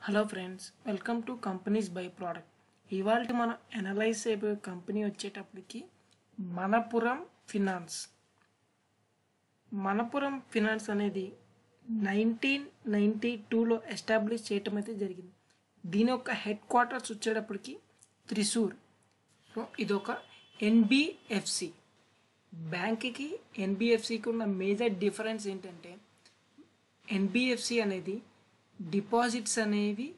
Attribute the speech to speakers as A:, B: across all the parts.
A: hello friends welcome to companies by product ఇవాళ మనం analyse అయిపోయే కంపెనీ వచ్చేటప్పటికి మనపురం ఫినాన్స్ మనపురం ఫినాన్స్ అనేది నైన్టీన్ నైంటీ టూలో ఎస్టాబ్లిష్ చేయటం అయితే జరిగింది దీని యొక్క హెడ్ క్వార్టర్స్ వచ్చేటప్పటికి త్రిశూర్ సో ఇదొక ఎన్బిఎఫ్సి బ్యాంక్కి ఎన్బిఎఫ్సికి ఉన్న మేజర్ డిఫరెన్స్ ఏంటంటే ఎన్బిఎఫ్సి అనేది డిపాజిట్స్ అనేవి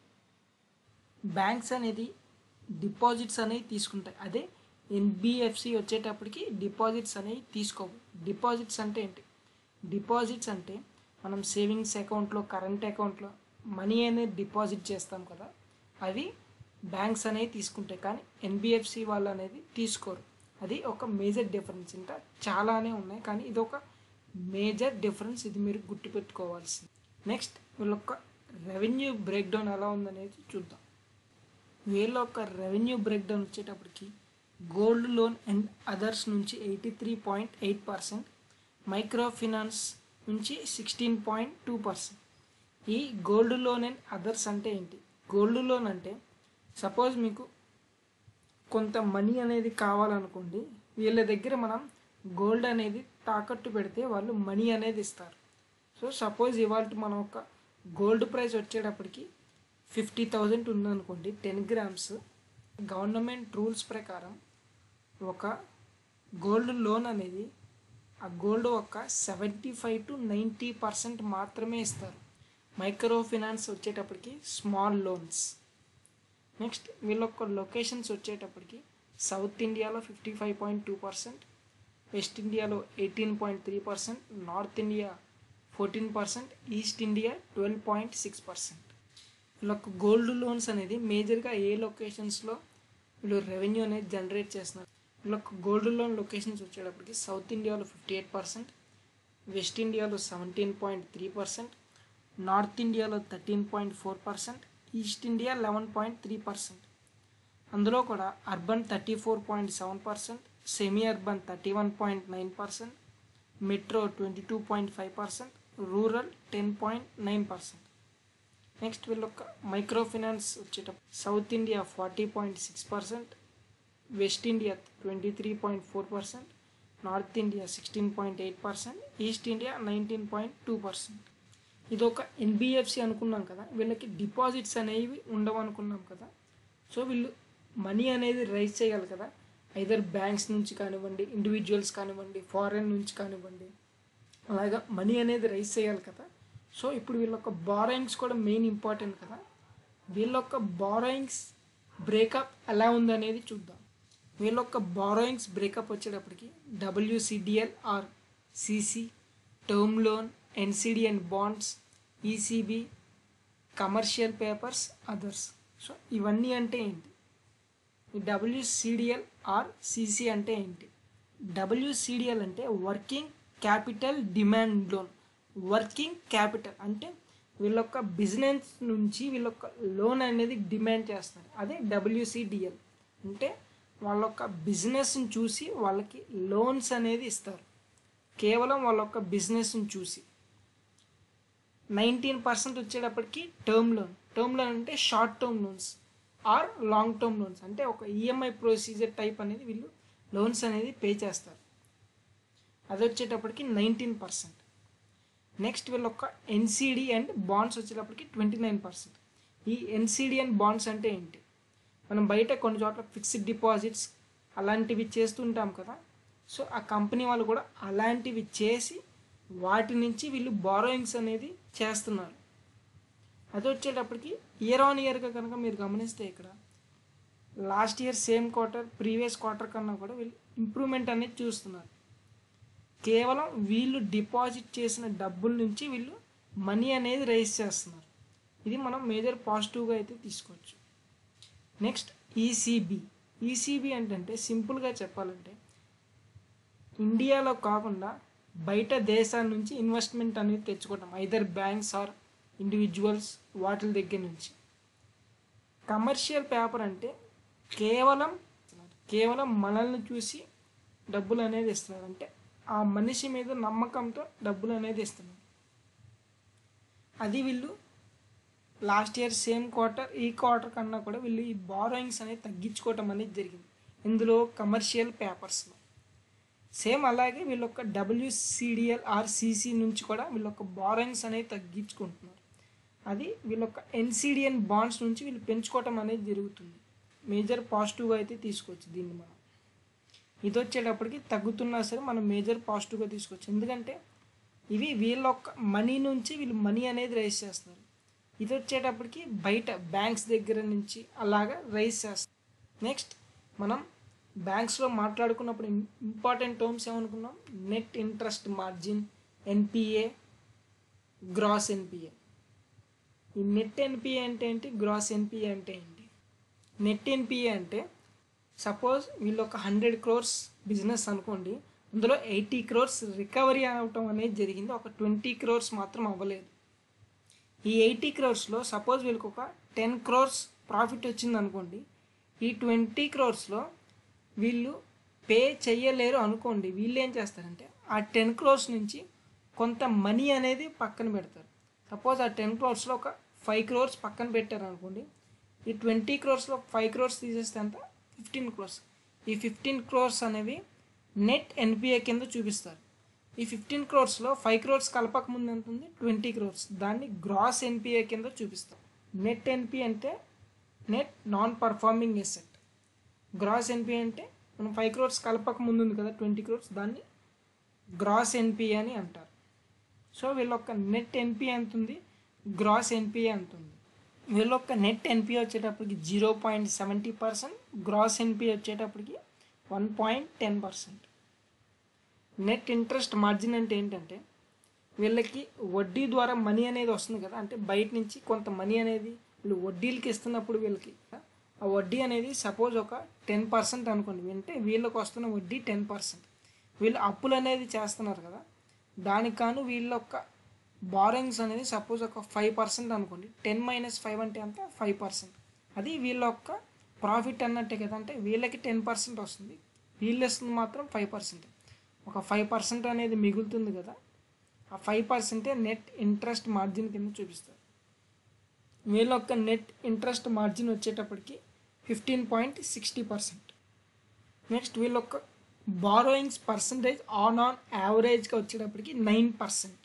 A: బ్యాంక్స్ అనేది డిపాజిట్స్ అనేవి తీసుకుంటాయి అదే ఎన్బిఎఫ్సి వచ్చేటప్పటికి డిపాజిట్స్ అనేవి తీసుకోవు డిపాజిట్స్ అంటే ఏంటి డిపాజిట్స్ అంటే మనం సేవింగ్స్ అకౌంట్లో కరెంట్ అకౌంట్లో మనీ అనేది డిపాజిట్ చేస్తాం కదా అవి బ్యాంక్స్ అనేవి తీసుకుంటాయి కానీ ఎన్బిఎఫ్సి వాళ్ళు అనేది తీసుకోరు అది ఒక మేజర్ డిఫరెన్స్ ఇంకా చాలానే ఉన్నాయి కానీ ఇది ఒక మేజర్ డిఫరెన్స్ ఇది మీరు గుర్తుపెట్టుకోవాల్సింది నెక్స్ట్ వీళ్ళొక్క రెవెన్యూ బ్రేక్ డౌన్ ఎలా ఉందనేది చూద్దాం వీళ్ళ యొక్క రెవెన్యూ బ్రేక్ డౌన్ వచ్చేటప్పటికి గోల్డ్ లోన్ అండ్ అదర్స్ నుంచి eighty three point eight percent micro finance నుంచి సిక్స్టీన్ పాయింట్ టూ పర్సెంట్ ఈ గోల్డ్ లోన్ అండ్ అదర్స్ అంటే ఏంటి గోల్డ్ లోన్ అంటే సపోజ్ మీకు కొంత మనీ అనేది కావాలనుకోండి వీళ్ళ దగ్గర మనం గోల్డ్ అనేది తాకట్టు పెడితే వాళ్ళు మనీ అనేది ఇస్తారు సో సపోజ్ ఇవాళ మనం ఒక గోల్డ్ ప్రైస్ వచ్చేటప్పటికి ఫిఫ్టీ థౌజండ్ ఉందనుకోండి టెన్ గ్రామ్స్ గవర్నమెంట్ రూల్స్ ప్రకారం ఒక గోల్డ్ లోన్ అనేది ఆ గోల్డ్ ఒక seventy five to ninety percent మాత్రమే ఇస్తారు మైక్రో ఫినాన్స్ వచ్చేటప్పటికి స్మాల్ లోన్స్ నెక్స్ట్ వీళ్ళ యొక్క లొకేషన్స్ వచ్చేటప్పటికి సౌత్ ఇండియాలో fifty five point two percent west ఇండియాలో eighteen point three percent north India fourteen percent east India twelve point six percent వీళ్ళొక్క gold loans అనేది మేజర్గా ఏ లొకేషన్స్లో వీళ్ళు రెవెన్యూ అనేది జనరేట్ చేస్తున్నారు వీళ్ళొక్క గోల్డ్ లోన్ లొకేషన్స్ వచ్చేటప్పటికి సౌత్ ఇండియాలో ఫిఫ్టీ ఎయిట్ పర్సెంట్ వెస్ట్ ఇండియాలో seventeen point three percent north ఇండియాలో thirteen point four percent east India eleven point three percent అందులో కూడా urban thirty four point seven percent semi urban thirty one point nine percent metro twenty two point five percent rural ten point nine percent next వీళ్ళొక్క micro finance వచ్చేటప్పుడు south India forty point six percent west India twenty three point four percent north India sixteen point eight percent east India nineteen point two percent ఇది ఒక NBFC అనుకున్నాం కదా వీళ్ళకి deposits అనేవి ఉండవు అనుకున్నాం కదా సో వీళ్ళు మనీ అనేది రైజ్ చేయాలి కదా ఐదర్ బ్యాంక్స్ నుంచి కానివ్వండి ఇండివిజువల్స్ కానివ్వండి ఫారెన్ నుంచి కానివ్వండి అలాగా మనీ అనేది రైజ్ చేయాలి కదా సో ఇప్పుడు వీళ్ళ యొక్క బారోయింగ్స్ కూడా మెయిన్ ఇంపార్టెంట్ కదా వీళ్ళ యొక్క బారోయింగ్స్ బ్రేకప్ ఎలా ఉందనేది చూద్దాం వీళ్ళ యొక్క బారోయింగ్స్ బ్రేకప్ వచ్చేటప్పటికి WCDL or CC term loan NCD and bonds ECB commercial papers others so ఇవన్నీ అంటే ఏంటి ఈ డబ్ల్యూసిడిఎల్ ఆర్ సిసి అంటే ఏంటి డబ్ల్యూసిడిఎల్ అంటే working capital demand loan working capital అంటే వీళ్ళొక్క బిజినెస్ నుంచి వీళ్ళొక్క లోన్ అనేది డిమాండ్ చేస్తారు అదే డబ్ల్యూసిడిఎల్ అంటే వాళ్ళొక్క బిజినెస్ని చూసి వాళ్ళకి లోన్స్ అనేది ఇస్తారు కేవలం వాళ్ళ యొక్క బిజినెస్ని చూసి నైన్టీన్ పర్సెంట్ వచ్చేటప్పటికి టర్మ్ లోన్ టర్మ్ లోన్ అంటే short term loans or long term loans అంటే ఒక ఈఎంఐ ప్రొసీజర్ టైప్ అనేది వీళ్ళు లోన్స్ అనేది పే చేస్తారు అది వచ్చేటప్పటికి నైన్టీన్ పర్సెంట్ నెక్స్ట్ వీళ్ళ ఒక ఎన్సిడి అండ్ బాండ్స్ వచ్చేటప్పటికి ట్వంటీ నైన్ పర్సెంట్ ఈ ఎన్సిడి అండ్ బాండ్స్ అంటే ఏంటి మనం బయట కొన్ని చోట్ల ఫిక్స్డ్ డిపాజిట్స్ అలాంటివి చేస్తుంటాం కదా సో ఆ కంపెనీ వాళ్ళు కూడా అలాంటివి చేసి వాటి నుంచి వీళ్ళు బారోయింగ్స్ అనేది చేస్తున్నారు అది వచ్చేటప్పటికి ఇయర్ ఆన్ ఇయర్గా కనుక మీరు గమనిస్తే ఇక్కడ last year same quarter previous quarter కన్నా కూడా వీళ్ళు ఇంప్రూవ్మెంట్ అనేది చూస్తున్నారు కేవలం వీళ్ళు డిపాజిట్ చేసిన డబ్బుల నుంచి వీళ్ళు మనీ అనేది రైజ్ చేస్తున్నారు ఇది మనం మేజర్ పాజిటివ్గా అయితే తీసుకోవచ్చు నెక్స్ట్ ఈసీబీ ఈసీబీ ఏంటంటే సింపుల్గా చెప్పాలంటే ఇండియాలో కాకుండా బయట దేశాల నుంచి ఇన్వెస్ట్మెంట్ అనేది తెచ్చుకోవటం ఐదర్ బ్యాంక్స్ ఆర్ ఇండివిజువల్స్ వాటి దగ్గర నుంచి కమర్షియల్ పేపర్ అంటే కేవలం కేవలం మనల్ని చూసి డబ్బులు అనేది ఇస్తున్నారు అంటే ఆ మనిషి మీద నమ్మకంతో డబ్బులు అనేది ఇస్తున్నారు అది వీళ్ళు లాస్ట్ ఇయర్ సేమ్ క్వార్టర్ ఈ క్వార్టర్ కన్నా కూడా వీళ్ళు ఈ బారోయింగ్స్ అనేది తగ్గించుకోవటం అనేది జరిగింది ఇందులో కమర్షియల్ పేపర్స్లో సేమ్ అలాగే వీళ్ళొక్క డబ్ల్యూసిడిఎల్ ఆర్సిసి నుంచి కూడా వీళ్ళొక్క బారోయింగ్స్ అనేది తగ్గించుకుంటున్నారు అది వీళ్ళొక్క ఎన్సిడిఎన్ బాండ్స్ నుంచి వీళ్ళు పెంచుకోవటం అనేది జరుగుతుంది మేజర్ పాజిటివ్గా అయితే తీసుకోవచ్చు దీన్ని మనం ఇది వచ్చేటప్పటికి తగ్గుతున్నా సరే మనం మేజర్ పాజిటివ్గా తీసుకోవచ్చు ఎందుకంటే ఇవి వీళ్ళ ఒక్క మనీ నుంచి వీళ్ళు మనీ అనేది రైజ్ చేస్తారు ఇది వచ్చేటప్పటికి బయట బ్యాంక్స్ దగ్గర నుంచి అలాగా రైజ్ చేస్తారు నెక్స్ట్ మనం బ్యాంక్స్లో మాట్లాడుకున్నప్పుడు ఇంపార్టెంట్ టర్మ్స్ ఏమనుకున్నాం net interest margin NPA gross NPA ఈ నెట్ ఎన్పిఏ అంటే ఏంటి గ్రాస్ ఎన్పిఏ అంటే ఏంటి నెట్ ఎన్పిఏ అంటే సపోజ్ వీళ్ళు ఒక హండ్రెడ్ క్రోర్స్ బిజినెస్ అనుకోండి అందులో ఎయిటీ క్రోర్స్ రికవరీ అవటం అనేది జరిగింది ఒక ట్వంటీ క్రోర్స్ మాత్రం అవ్వలేదు ఈ ఎయిటీ క్రోర్స్లో సపోజ్ వీళ్ళకి ఒక టెన్ క్రోర్స్ ప్రాఫిట్ వచ్చింది అనుకోండి ఈ ట్వంటీ క్రోర్స్లో వీళ్ళు పే చెయ్యలేరు అనుకోండి వీళ్ళు ఏం చేస్తారంటే ఆ టెన్ క్రోర్స్ నుంచి కొంత మనీ అనేది పక్కన పెడతారు సపోజ్ ఆ టెన్ క్రోర్స్లో ఒక ఫైవ్ క్రోర్స్ పక్కన పెట్టారు అనుకోండి ఈ ట్వంటీ క్రోర్స్లో ఫైవ్ క్రోర్స్ తీసేస్తే అంత ఫిఫ్టీన్ క్రోర్స్ ఈ ఫిఫ్టీన్ క్రోర్స్ అనేవి నెట్ ఎన్పిఏ కింద చూపిస్తారు ఈ ఫిఫ్టీన్ క్రోర్స్లో ఫైవ్ క్రోర్స్ కలపక ముందు ఎంత ఉంది ట్వంటీ క్రోర్స్ దాన్ని గ్రాస్ ఎన్పిఏ కింద చూపిస్తాం నెట్ ఎన్పిఏ అంటే net non performing asset gross NPA అంటే మనం ఫైవ్ క్రోర్స్ కలపక ముందు ఉంది కదా ట్వంటీ క్రోర్స్ దాన్ని గ్రాస్ ఎన్పిఏ అని అంటారు సో వీళ్ళొక్క నెట్ ఎన్పిఏ ఎంత ఉంది గ్రాస్ ఎన్పిఏ ఎంత ఉంది వీళ్ళొక్క నెట్ ఎన్పిఏ వచ్చేటప్పటికి zero point seventy percent gross NPA వచ్చేటప్పటికి one point ten percent net interest margin అంటే ఏంటంటే వీళ్ళకి వడ్డీ ద్వారా మనీ అనేది వస్తుంది కదా అంటే బయట నుంచి కొంత మనీ అనేది వీళ్ళు వడ్డీలకి ఇస్తున్నప్పుడు వీళ్ళకి ఆ వడ్డీ అనేది సపోజ్ ఒక టెన్ పర్సెంట్ అనుకోండి అంటే వీళ్ళకి వస్తున్న వడ్డీ టెన్ పర్సెంట్ వీళ్ళు అప్పులు అనేది చేస్తున్నారు కదా దానికి కాను వీళ్ళ యొక్క బారోయింగ్స్ అనేది సపోజ్ ఒక ఫైవ్ పర్సెంట్ అనుకోండి టెన్ మైనస్ ఫైవ్ అంటే అంత ఫైవ్ పర్సెంట్ అది వీళ్ళ యొక్క ప్రాఫిట్ అన్నట్టే కదా అంటే వీళ్ళకి టెన్ పర్సెంట్ వస్తుంది వీళ్ళు ఇస్తుంది మాత్రం ఫైవ్ పర్సెంట్ ఒక ఫైవ్ పర్సెంట్ అనేది మిగులుతుంది కదా ఆ ఫైవ్ పర్సెంటే నెట్ ఇంట్రెస్ట్ మార్జిన్ కింద చూపిస్తారు వీళ్ళ యొక్క నెట్ ఇంట్రెస్ట్ మార్జిన్ వచ్చేటప్పటికి fifteen point sixty percent next వీళ్ళ యొక్క బారోయింగ్స్ పర్సంటేజ్ ఆన్ ఆన్ యావరేజ్గా వచ్చేటప్పటికి నైన్ పర్సెంట్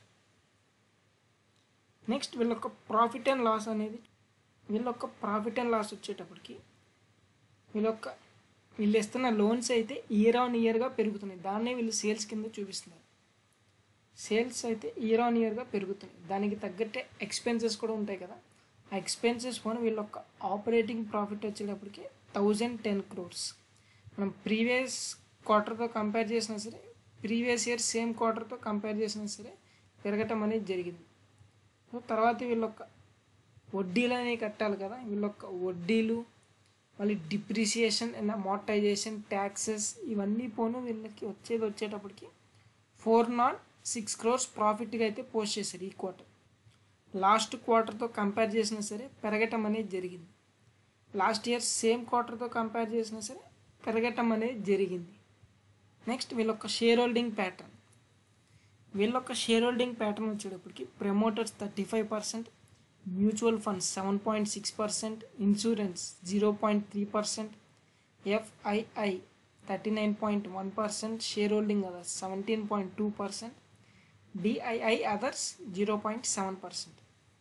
A: నెక్స్ట్ వీళ్ళ యొక్క ప్రాఫిట్ అండ్ లాస్ అనేది వీళ్ళ యొక్క ప్రాఫిట్ అండ్ లాస్ వచ్చేటప్పటికి వీళ్ళ యొక్క వీళ్ళు ఇస్తున్న లోన్స్ అయితే ఇయర్ ఆన్ ఇయర్గా పెరుగుతున్నాయి దాన్నే వీళ్ళు సేల్స్ కింద చూపిస్తున్నారు సేల్స్ అయితే ఇయర్ ఆన్ ఇయర్గా పెరుగుతున్నాయి దానికి తగ్గట్టే ఎక్స్పెన్సెస్ కూడా ఉంటాయి కదా ఆ ఎక్స్పెన్సెస్ పోను వీళ్ళ యొక్క ఆపరేటింగ్ ప్రాఫిట్ వచ్చేటప్పటికి థౌజండ్ టెన్ క్రోర్స్ మనం ప్రీవియస్ క్వార్టర్తో కంపేర్ చేసినా సరే ప్రీవియస్ ఇయర్ సేమ్ క్వార్టర్తో కంపేర్ చేసినా సరే పెరగటం అనేది జరిగింది సో తర్వాత వీళ్ళొక్క వడ్డీలు అనేవి కట్టాలి కదా వీళ్ళొక్క వడ్డీలు మళ్ళీ డిప్రిసియేషన్ అండ్ అమార్టైజేషన్ ట్యాక్సెస్ ఇవన్నీ పోను వీళ్ళకి వచ్చేది వచ్చేటప్పటికి ఫోర్ నాట్ సిక్స్ క్రోర్స్ ప్రాఫిట్గా అయితే పోస్ట్ చేశారు ఈ క్వార్టర్ లాస్ట్ క్వార్టర్తో కంపేర్ చేసినా సరే పెరగటం అనేది జరిగింది లాస్ట్ ఇయర్ సేమ్ క్వార్టర్తో కంపేర్ చేసినా సరే పెరగటం అనేది జరిగింది నెక్స్ట్ వీళ్ళొక్క షేర్ హోల్డింగ్ ప్యాటర్న్ వీళ్ళొక్క షేర్ హోల్డింగ్ ప్యాటర్న్ వచ్చేటప్పటికి promoters thirty five percent mutual funds seven point six percent insurance zero point three percent FII thirty nine point one percent share holding others seventeen point two percent DII others zero point seven percent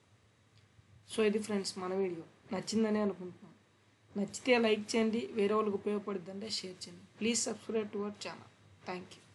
A: so ఇది friends మన video నచ్చిందని అనుకుంటున్నాను నచ్చితే like చేయండి వేరే వాళ్ళకి ఉపయోగపడుద్దంటే share చేయండి please subscribe to our channel thank you